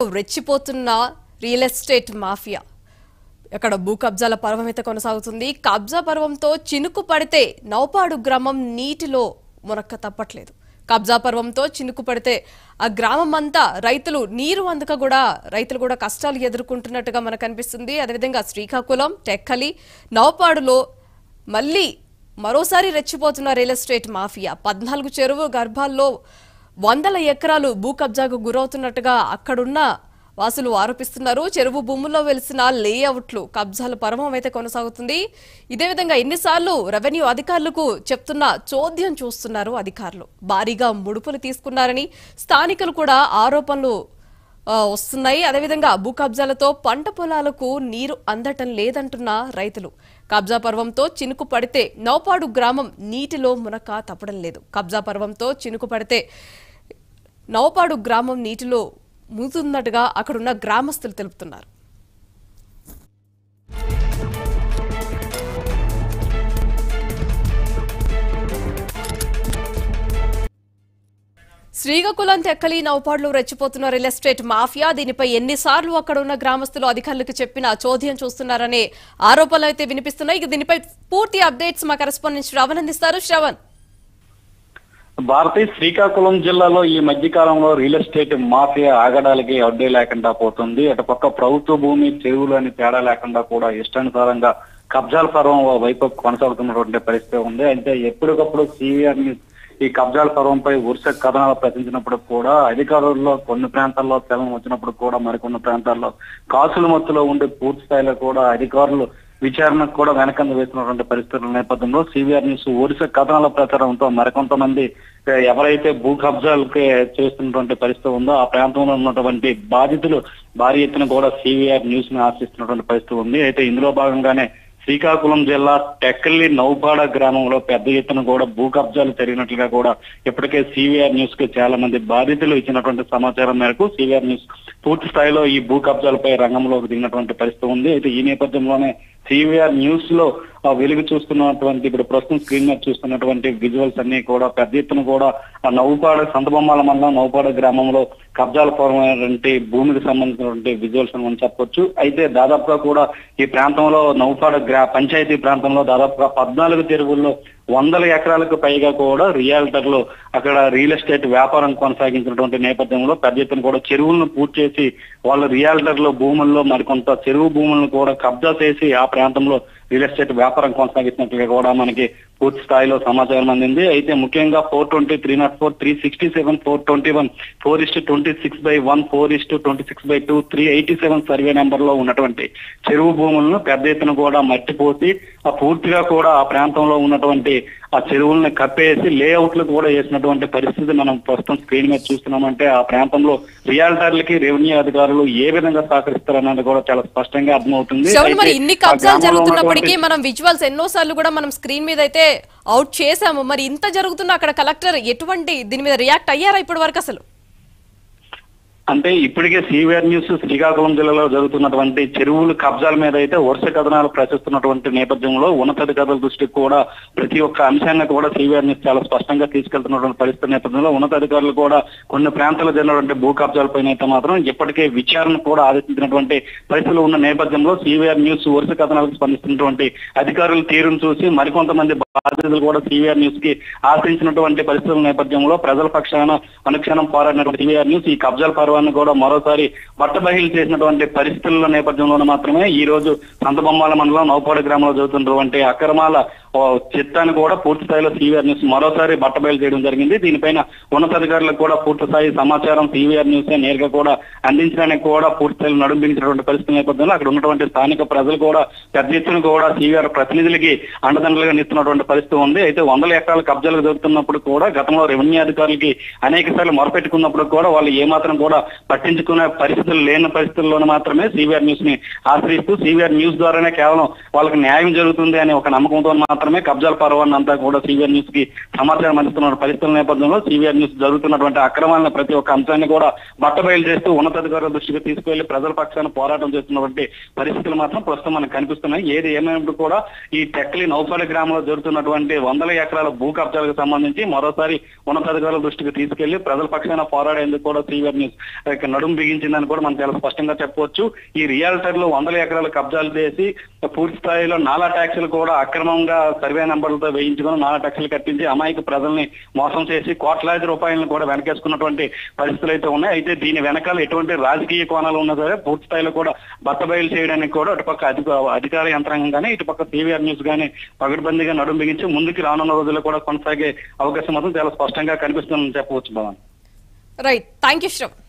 రెచ్చిపోతున్న real estate mafia అక్కడ భూ కబ్జాల పర్వం అయితే కొనసాగుతుంది కబ్జా పర్వంతో చినుకు పడితే నౌపాడు గ్రామం నీటిలో మునక్క తప్పట్లేదు కబ్జా పర్వంతో చినుకు పడితే ఆ గ్రామం అంతా రైతులు నీరు అందక కూడా రైతులు కూడా కష్టాలు ఎదుర్కొంటున్నట్టుగా మనకు కనిపిస్తుంది అదేవిధంగా శ్రీకాకుళం టెక్కలి నౌపాడులో మళ్ళీ మరోసారి రెచ్చిపోతున్న రియల్ ఎస్టేట్ మాఫియా పద్నాలుగు చెరువు గర్భాల్లో వందల ఎకరాలు భూ కబ్జాకు గురవుతున్నట్టుగా అక్కడున్న వాసులు ఆరోపిస్తున్నారు చెరువు భూముల్లో వెలిసిన లేఅవుట్లు కబ్జాల పర్వం అయితే కొనసాగుతుంది ఇదే విధంగా ఎన్నిసార్లు రెవెన్యూ అధికారులకు చెప్తున్న చోద్యం చూస్తున్నారు అధికారులు భారీగా ముడుపులు తీసుకున్నారని స్థానికులు కూడా ఆరోపణలు ఆ, వస్తున్నాయి అదేవిధంగా భూ కబ్జాలతో పంట పొలాలకు నీరు అందటం లేదంటున్న రైతులు కబ్జా పర్వంతో చినుకు పడితే నౌపాడు గ్రామం నీటిలో మునక తప్పడం లేదు కబ్జా పర్వంతో చినుకు పడితే నౌపాడు గ్రామం నీటిలో మునుతున్నట్టుగా అక్కడున్న గ్రామస్తులు తెలుపుతున్నారు శ్రీకాకుళం తెక్కలి నౌపాడులు రెచ్చిపోతున్న రియల్ ఎస్టేట్ మాఫియా దీనిపై ఎన్నిసార్లు అక్కడ ఉన్న గ్రామస్తులు అధికారులకు చెప్పిన చోద్యం చూస్తున్నారనే ఆరోపణలు అయితే వినిపిస్తున్నాయి ఇక దీనిపై పూర్తి అప్డేట్స్ మా కరెస్పాండెంట్ శ్రవణ్ అందిస్తారు శ్రవణ్ భారతీయ శ్రీకాకుళం జిల్లాలో ఈ మధ్య కాలంలో రియల్ ఎస్టేట్ మాఫియా ఆగడాలకి అడ్డే లేకుండా పోతుంది అటుపక్క ప్రభుత్వ భూమి చెరువులు అని తేడా లేకుండా కూడా ఇష్టానుసారంగా కబ్జాల పర్వం వైపు కొనసాగుతున్నటువంటి పరిస్థితి ఉంది అయితే ఎప్పటికప్పుడు సివిఆర్ ఈ కబ్జాల పర్వంపై వరుస కథనాలు ప్రచురించినప్పుడు కూడా అధికారుల్లో కొన్ని ప్రాంతాల్లో తెలం వచ్చినప్పుడు కూడా మరికొన్ని ప్రాంతాల్లో కాసుల మత్తులో ఉండే పూర్తి స్థాయిలో కూడా అధికారులు విచారణకు కూడా వెనకంద వేస్తున్నటువంటి పరిస్థితుల నేపథ్యంలో సివిఆర్ న్యూస్ ఒరిస కథనాల ప్రచారంతో మరికొంతమంది ఏ, ఎవరైతే భూ కబ్జాలకి చేస్తున్నటువంటి పరిస్థితి ఉందో ఆ ప్రాంతంలో ఉన్నటువంటి బాధితులు భారీ ఎత్తున కూడా సివిఆర్ న్యూస్ ని ఆశిస్తున్నటువంటి పరిస్థితి ఉంది అయితే ఇందులో భాగంగానే శ్రీకాకుళం జిల్లా టెక్కల్లి నౌపాడ గ్రామంలో పెద్ద ఎత్తున కూడా భూ కబ్జాలు జరిగినట్లుగా కూడా ఇప్పటికే సివిఆర్ న్యూస్ కు చాలా మంది బాధితులు ఇచ్చినటువంటి సమాచారం మేరకు సివిఆర్ న్యూస్ పూర్తి స్థాయిలో ఈ భూ కబ్జాలపై రంగంలోకి దిగినటువంటి పరిస్థితి ఉంది అయితే ఈ నేపథ్యంలోనే సివిఆర్ న్యూస్ లో ఆ వెలుగు చూస్తున్నటువంటి ఇప్పుడు ప్రస్తుతం స్క్రీన్ మీద చూస్తున్నటువంటి విజువల్స్ అన్ని కూడా పెద్ద ఎత్తున కూడా ఆ నౌపాడ సంతబొమ్మాల మండలం నౌపాడ గ్రామంలో కబ్జాల పూర్వమైనటువంటి భూమికి సంబంధించినటువంటి విజువల్స్ అని మనం చెప్పొచ్చు అయితే దాదాపుగా కూడా ఈ ప్రాంతంలో నౌపాడ గ్రా పంచాయతీ ప్రాంతంలో దాదాపుగా పద్నాలుగు చెరువుల్లో వందల ఎకరాలకు పైగా కూడా రియాల్టర్లు అక్కడ రియల్ ఎస్టేట్ వ్యాపారం కొనసాగించినటువంటి నేపథ్యంలో పెద్ద ఎత్తున కూడా చెరువులను పూర్తి చేసి వాళ్ళ రియాల్టర్లు భూముల్లో మరికొంత చెరువు భూములను కూడా కబ్జా చేసి ఆ ప్రాంతంలో రియల్ ఎస్టేట్ వ్యాపారం కొనసాగిస్తున్నట్లుగా కూడా మనకి పూర్తి స్థాయిలో సమాచారం అందింది అయితే ముఖ్యంగా four twenty three nought four three sixty seven four twenty one four is to twenty six by one four is to twenty six by two three eighty seven survey number లో ఉన్నటువంటి చెరువు భూములను పెద్ద ఎత్తున కూడా మట్టిపోసి ఆ పూర్తిగా కూడా ఆ ప్రాంతంలో ఉన్నటువంటి ఆ చెరువులను కప్పేసి లేఅవుట్లు కూడా వేసినటువంటి పరిస్థితి మనం ప్రస్తుతం స్క్రీన్ మీద చూస్తున్నామంటే ఆ ప్రాంతంలో రియాల్టర్లకి రెవెన్యూ అధికారులు ఏ విధంగా సహకరిస్తారన్నది కూడా చాలా స్పష్టంగా అర్థమవుతుంది శ్రవణ్ మరి అయితే ఇన్ని ఆ కబ్జాలు గ్రామంలో జరుగుతున్నప్పటికీ ఉన్నటువంటి- మనం విజువల్స్ ఎన్నో సార్లు కూడా మనం స్క్రీన్ మీద అయితే అవుట్ చేసాము మరి ఇంత జరుగుతున్న అక్కడ కలెక్టర్ ఎటువంటి దీని మీద రియాక్ట్ అయ్యారా ఇప్పటి వరకు అసలు అంటే ఇప్పటికే సివిఆర్ న్యూస్ శ్రీకాకుళం జిల్లాలో జరుగుతున్నటువంటి చెరువులు కబ్జాల మీద అయితే వరుస కథనాలు ప్రచురిస్తున్నటువంటి నేపథ్యంలో ఉన్నతాధికారుల దృష్టికి కూడా ప్రతి ఒక్క అంశాన్ని కూడా సివిఆర్ న్యూస్ చాలా స్పష్టంగా తీసుకెళ్తున్నటువంటి పరిస్థితి నేపథ్యంలో ఉన్నతాధికారులు కూడా కొన్ని ప్రాంతాల్లో జరిగినటువంటి భూ కబ్జాలపైన అయితే మాత్రం ఇప్పటికే విచారణ కూడా ఆదేశించినటువంటి పరిస్థితులు ఉన్న నేపథ్యంలో సివిఆర్ న్యూస్ వరుస కథనాలకు స్పందిస్తున్నటువంటి అధికారుల తీరును చూసి మరికొంతమంది బాధితులు కూడా సివిఆర్ న్యూస్ కి ఆశ్రయించినటువంటి పరిస్థితుల నేపథ్యంలో ప్రజల పక్షాన అనుక్షణం పోరాడినటువంటి సివిఆర్ న్యూస్ ఈ కబ్జాల పర్వాన్ని కూడా మరోసారి బట్టబహిలు చేసినటువంటి పరిస్థితుల నేపథ్యంలో మాత్రమే ఈ రోజు సంతబొమ్మాల మండలం నౌపాడు గ్రామంలో జరుగుతున్నటువంటి అక్రమాల ఓ, చిత్తాన్ని కూడా పూర్తి స్థాయిలో సివిఆర్ న్యూస్ మరోసారి బట్టబయలు చేయడం జరిగింది దీనిపైన ఉన్నతాధికారులకు కూడా పూర్తి స్థాయి సమాచారం సివిఆర్ న్యూస్ నేరుగా కూడా అందించడానికి కూడా పూర్తి స్థాయిలో నడుంబించినటువంటి పరిస్థితి నేపథ్యంలో అక్కడ ఉన్నటువంటి స్థానిక ప్రజలు కూడా పెద్ద ఎత్తున కూడా సివిఆర్ ప్రతినిధులకి అండదండలుగా నిస్తున్నటువంటి పరిస్థితి ఉంది అయితే వందల ఎకరాల కబ్జాలు జరుగుతున్నప్పుడు కూడా గతంలో రెవెన్యూ అధికారులకి అనేక సార్లు మొరపెట్టుకున్నప్పుడు కూడా వాళ్ళు ఏమాత్రం కూడా పట్టించుకునే పరిస్థితులు లేని పరిస్థితుల్లోనే మాత్రమే సివిఆర్ న్యూస్ ని ఆశ్రయిస్తూ సివిఆర్ న్యూస్ ద్వారానే కేవలం వాళ్ళకి న్యాయం జరుగుతుంది అనే ఒక నమ్మకంతో మాత్రమే కబ్జాల పర్వాన్ని అంతా కూడా సివిఆర్ న్యూస్ కి సమాచారం అందిస్తున్న పరిస్థితుల నేపథ్యంలో సివిఆర్ న్యూస్ జరుగుతున్నటువంటి అక్రమాలను ప్రతి ఒక్క అంశాన్ని కూడా బట్టబయలు చేస్తూ ఉన్నతాధికారుల దృష్టికి తీసుకువెళ్లి ప్రజల పక్షాన పోరాటం చేస్తున్నటువంటి పరిస్థితులు మాత్రం ప్రస్తుతం మనకు కనిపిస్తున్నాయి ఏది ఏమైనప్పుడు కూడా ఈ టెక్కలి నౌపల్లి గ్రామంలో జరుగుతున్న జరుగుతున్నటువంటి వందల ఎకరాల భూ కబ్జాలకు సంబంధించి మరోసారి ఉన్నతాధికారుల దృష్టికి తీసుకెళ్లి ప్రజల పక్షాన పోరాడేందుకు కూడా సీవర్ న్యూస్ ఇక నడుం బిగించిందని కూడా మనం చాలా స్పష్టంగా చెప్పవచ్చు ఈ రియాల్టర్లు వందల ఎకరాల కబ్జాలు చేసి పూర్తి స్థాయిలో నాలా ట్యాక్సులు కూడా అక్రమంగా సర్వే నెంబర్లతో వేయించుకొని నాలా ట్యాక్సులు కట్టించి అమాయక ప్రజల్ని మోసం చేసి కోట్లాది రూపాయలను కూడా వెనకేసుకున్నటువంటి పరిస్థితులు అయితే ఉన్నాయి అయితే దీని వెనకాల ఎటువంటి రాజకీయ కోణాలు ఉన్నా సరే పూర్తి స్థాయిలో కూడా బట్టబయలు చేయడానికి కూడా అటుపక్క అధిక అధికార యంత్రాంగం కానీ ఇటుపక్క టీవీఆర్ న్యూస్ కానీ పగడ్బందీగా నడుం బిగించి ముందుకు రానున్న రోజుల్లో కూడా కొనసాగే అవకాశం మాత్రం చాలా స్పష్టంగా కనిపిస్తుందని చెప్పవచ్చు Bhavan right thank you Shravan